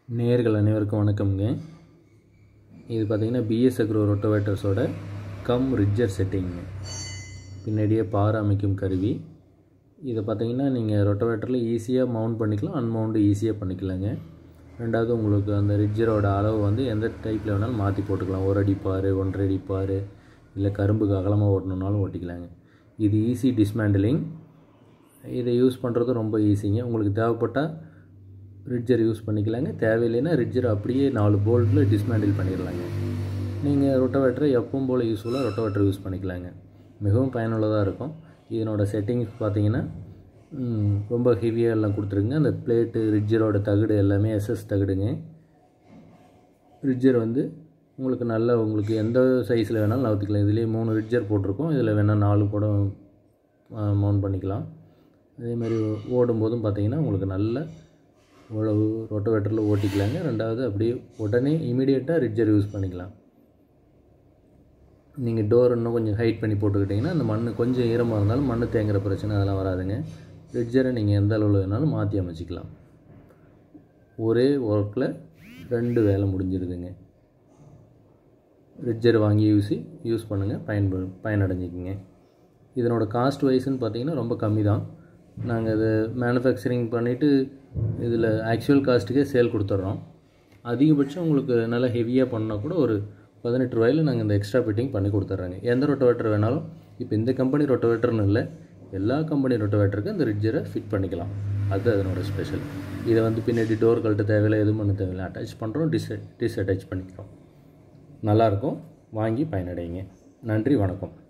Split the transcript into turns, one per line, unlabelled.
நேயர்கள் அனைவருக்கும் வணக்கம்ங்க இது பார்த்தீங்கன்னா பிஎஸ் அக்ரோ ரொட்டோவேட்டர்ஸோட கம் ரிட்ஜர் செட்டிங்க பின்னாடியே பார் அமைக்கும் கருவி இதை பார்த்தீங்கன்னா நீங்கள் ரொட்டோவேட்டரில் ஈஸியாக மவுண்ட் பண்ணிக்கலாம் அன்மவுண்டு ஈஸியாக பண்ணிக்கலாங்க ரெண்டாவது உங்களுக்கு அந்த ரிட்ஜரோட அளவு வந்து எந்த டைப்பில் வேணாலும் மாற்றி போட்டுக்கலாம் ஒரு அடி பார் ஒன்றரை அடி பார் இல்லை கரும்புக்கு அகலமாக ஓட்டணுன்னாலும் ஓட்டிக்கலாங்க இது ஈஸி டிஸ்மேண்டலிங் இதை யூஸ் பண்ணுறது ரொம்ப ஈஸிங்க உங்களுக்கு தேவைப்பட்டால் ரிட்ஜர் யூஸ் பண்ணிக்கலாங்க தேவையில்லைன்னா ரிட்ஜர் அப்படியே நாலு போல்ட்டில் டிஸ்மேண்டில் பண்ணிடலாங்க நீங்கள் ரொட்டோவேட்டரை எப்பவும் போல் யூஸ்ஃபுல்லாக ரொட்டோவேட்டர் யூஸ் பண்ணிக்கலாங்க மிகவும் பயனுள்ளதாக இருக்கும் இதனோட செட்டிங்ஸ் பார்த்தீங்கன்னா ம், ரொம்ப ஹெவியாக எல்லாம் கொடுத்துருங்க அந்த பிளேட்டு ரிட்ஜரோட தகடு எல்லாமே எஸ்எஸ் தகடுங்க ரிட்ஜர் வந்து உங்களுக்கு நல்ல உங்களுக்கு எந்த சைஸில் வேணாலும் நகர்த்திக்கலாம் இதுலேயே மூணு ரிட்ஜர் போட்டிருக்கோம் இதில் வேணால் நாலு கூட மவுண்ட் பண்ணிக்கலாம் அதே மாதிரி ஓடும்போதும் பார்த்தீங்கன்னா உங்களுக்கு நல்ல உழவு ரொட்டோவேட்டரில் ஓட்டிக்கலாங்க ரெண்டாவது அப்படியே உடனே இமீடியட்டாக ரிட்ஜர் யூஸ் பண்ணிக்கலாம் நீங்கள் டோர் இன்னும் கொஞ்சம் ஹைட் பண்ணி போட்டுக்கிட்டிங்கன்னா அந்த மண் கொஞ்சம் ஈரமாக இருந்தாலும் மண் தேங்குற பிரச்சனை அதெல்லாம் வராதுங்க ரிட்ஜரை நீங்கள் எந்த அளவில் வேணாலும் மாற்றி அமைச்சிக்கலாம் ஒரே ஒர்க்கில் ரெண்டு வேலை முடிஞ்சிருதுங்க ரிட்ஜர் வாங்கி யூஸி யூஸ் பண்ணுங்கள் பயன்ப பயனடைஞ்சிக்கங்க இதனோட காஸ்ட் வைஸ்ன்னு பார்த்தீங்கன்னா ரொம்ப கம்மி தான் நாங்கள் இதை மேனுஃபேக்சரிங் பண்ணிவிட்டு இதில் ஆக்சுவல் காஸ்ட்டுக்கே சேல் கொடுத்துட்றோம் அதிகபட்சம் உங்களுக்கு நல்லா ஹெவியாக பண்ணால் கூட ஒரு பதினெட்டு ரூபாயில் நாங்கள் இந்த எக்ஸ்ட்ரா ஃபிட்டிங் பண்ணி கொடுத்துட்றோங்க எந்த ரொட்டோவேட்டர் வேணாலும் இப்போ இந்த கம்பெனி ரொட்டோவேட்டர்னு இல்லை எல்லா கம்பெனி ரொட்டோவேட்டருக்கும் இந்த ரிட்ஜரை ஃபிட் பண்ணிக்கலாம் அது அதனோட ஸ்பெஷல் இதை வந்து பின்னாடி டோர் கழட்ட தேவையில்லை எதுவும் பண்ண தேவையில்லை அட்டாச் பண்ணுறோம் டிஸ் டிஸ்அட்டாச் பண்ணிக்கிறோம் நல்லாயிருக்கும் வாங்கி பயனடைங்க நன்றி வணக்கம்